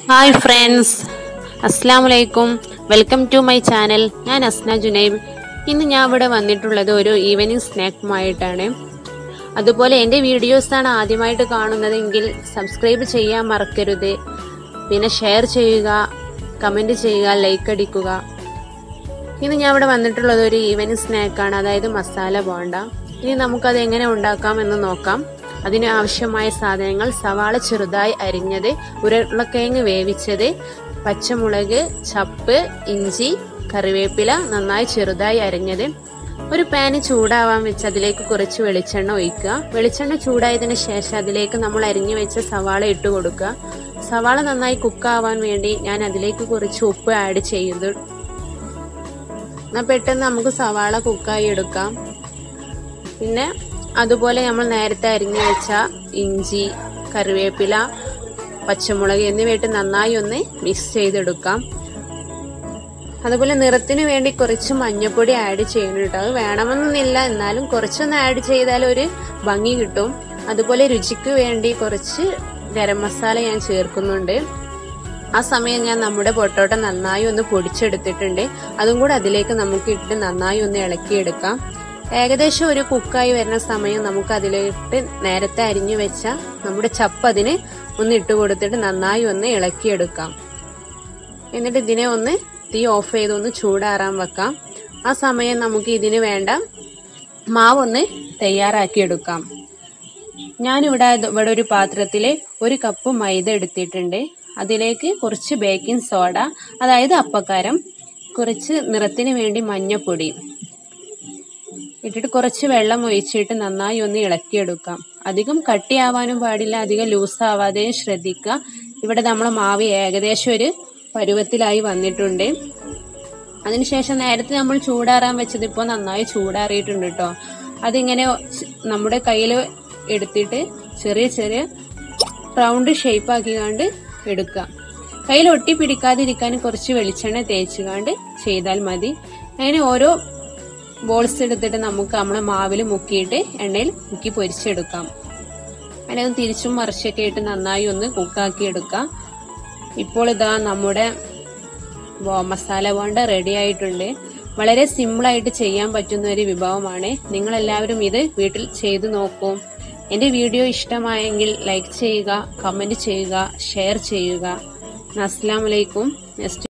hi friends അസ്സാം വലൈക്കും welcome to my channel ഞാൻ അസ്ന ജുനൈബ് ഇന്ന് ഞാൻ ഇവിടെ വന്നിട്ടുള്ളത് ഒരു ഈവനിങ് സ്നാക്കുമായിട്ടാണ് അതുപോലെ എൻ്റെ വീഡിയോസാണ് ആദ്യമായിട്ട് കാണുന്നതെങ്കിൽ സബ്സ്ക്രൈബ് ചെയ്യാൻ മറക്കരുത് പിന്നെ ഷെയർ ചെയ്യുക കമൻറ്റ് ചെയ്യുക ലൈക്ക് അടിക്കുക ഇന്ന് ഞാൻ ഇവിടെ വന്നിട്ടുള്ളത് ഒരു ഈവനിങ് സ്നാക്കാണ് അതായത് മസാല ബോണ്ട ഇനി നമുക്കത് എങ്ങനെ ഉണ്ടാക്കാം എന്ന് നോക്കാം അതിന് ആവശ്യമായ സാധനങ്ങൾ സവാള ചെറുതായി അരിഞ്ഞത് ഉരുളക്കിഴങ്ങ് വേവിച്ചത് പച്ചമുളക് ചപ്പ് ഇഞ്ചി കറിവേപ്പില നന്നായി ചെറുതായി അരിഞ്ഞത് ഒരു പാന് ചൂടാവാൻ വെച്ച് അതിലേക്ക് കുറച്ച് വെളിച്ചെണ്ണ ഒഴിക്കുക വെളിച്ചെണ്ണ ചൂടായതിനു ശേഷം അതിലേക്ക് നമ്മൾ അരിഞ്ഞു വെച്ച സവാള ഇട്ട് കൊടുക്കുക സവാള നന്നായി കുക്കാവാൻ വേണ്ടി ഞാൻ അതിലേക്ക് കുറച്ച് ഉപ്പ് ആഡ് ചെയ്യുന്നു എന്നാൽ പെട്ടെന്ന് നമുക്ക് സവാള കുക്കായി എടുക്കാം പിന്നെ അതുപോലെ നമ്മൾ നേരത്തെ അരിഞ്ഞു വെച്ച ഇഞ്ചി കറിവേപ്പില പച്ചമുളക് എന്നിവയിട്ട് നന്നായി ഒന്ന് മിക്സ് ചെയ്തെടുക്കാം അതുപോലെ നിറത്തിന് വേണ്ടി കുറച്ച് മഞ്ഞൾപ്പൊടി ആഡ് ചെയ്യണം കേട്ടോ അത് വേണമെന്നൊന്നുമില്ല എന്നാലും കുറച്ചൊന്ന് ആഡ് ചെയ്താൽ ഒരു ഭംഗി കിട്ടും അതുപോലെ രുചിക്ക് വേണ്ടി കുറച്ച് ഗരം മസാല ഞാൻ ചേർക്കുന്നുണ്ട് ആ സമയം ഞാൻ നമ്മുടെ പൊട്ടോട്ട നന്നായി ഒന്ന് പൊടിച്ചെടുത്തിട്ടുണ്ട് അതും കൂടെ അതിലേക്ക് നമുക്ക് ഇട്ട് നന്നായി ഒന്ന് ഇളക്കിയെടുക്കാം ഏകദേശം ഒരു കുക്കായി വരുന്ന സമയം നമുക്ക് അതിലിട്ട് നേരത്തെ അരിഞ്ഞു വെച്ച നമ്മുടെ ചപ്പ് അതിന് ഒന്ന് ഇട്ട് കൊടുത്തിട്ട് നന്നായി ഒന്ന് ഇളക്കിയെടുക്കാം എന്നിട്ട് ഇതിനെ ഒന്ന് തീ ഓഫ് ചെയ്ത് ഒന്ന് ചൂടാറാൻ വെക്കാം ആ സമയം നമുക്ക് ഇതിന് വേണ്ട മാവൊന്ന് തയ്യാറാക്കിയെടുക്കാം ഞാനിവിടെ ഇവിടെ ഒരു പാത്രത്തിൽ ഒരു കപ്പ് മൈദ എടുത്തിട്ടുണ്ട് അതിലേക്ക് കുറച്ച് ബേക്കിംഗ് സോഡ അതായത് അപ്പക്കാരം കുറച്ച് നിറത്തിന് വേണ്ടി മഞ്ഞപ്പൊടി ഇട്ടിട്ട് കുറച്ച് വെള്ളം ഒഴിച്ചിട്ട് നന്നായി ഒന്ന് ഇളക്കിയെടുക്കാം അധികം കട്ടിയാവാനും പാടില്ല അധികം ലൂസ് ആവാതെയും ശ്രദ്ധിക്കുക ഇവിടെ നമ്മളെ മാവ് ഏകദേശം ഒരു പരുവത്തിലായി വന്നിട്ടുണ്ട് അതിനുശേഷം നേരത്തെ നമ്മൾ ചൂടാറാൻ വെച്ചത് ഇപ്പോൾ നന്നായി ചൂടാറിയിട്ടുണ്ട് കേട്ടോ അതിങ്ങനെ നമ്മുടെ കയ്യിൽ എടുത്തിട്ട് ചെറിയ ചെറിയ റൗണ്ട് ഷേപ്പ് ആക്കിക്കാണ്ട് എടുക്കുക കയ്യിൽ ഒട്ടി പിടിക്കാതിരിക്കാൻ കുറച്ച് വെളിച്ചെണ്ണ തേച്ചുകാണ്ട് ചെയ്താൽ മതി അങ്ങനെ ഓരോ ബോൾസ് എടുത്തിട്ട് നമുക്ക് നമ്മളെ മാവിൽ മുക്കിയിട്ട് എണ്ണയിൽ മുക്കി പൊരിച്ചെടുക്കാം അങ്ങനെ തിരിച്ചും മറിച്ചൊക്കെ ഇട്ട് നന്നായി ഒന്ന് കുക്കാക്കി എടുക്കാം ഇപ്പോൾ ഇതാ നമ്മുടെ മസാല ബോണ്ട റെഡി ആയിട്ടുണ്ട് വളരെ സിമ്പിളായിട്ട് ചെയ്യാൻ പറ്റുന്ന ഒരു വിഭവമാണ് നിങ്ങൾ എല്ലാവരും ഇത് വീട്ടിൽ ചെയ്തു നോക്കൂ എൻ്റെ വീഡിയോ ഇഷ്ടമായെങ്കിൽ ലൈക്ക് ചെയ്യുക കമൻറ്റ് ചെയ്യുക ഷെയർ ചെയ്യുക അസ്സാം വലൈക്കും നെക്സ്റ്റ്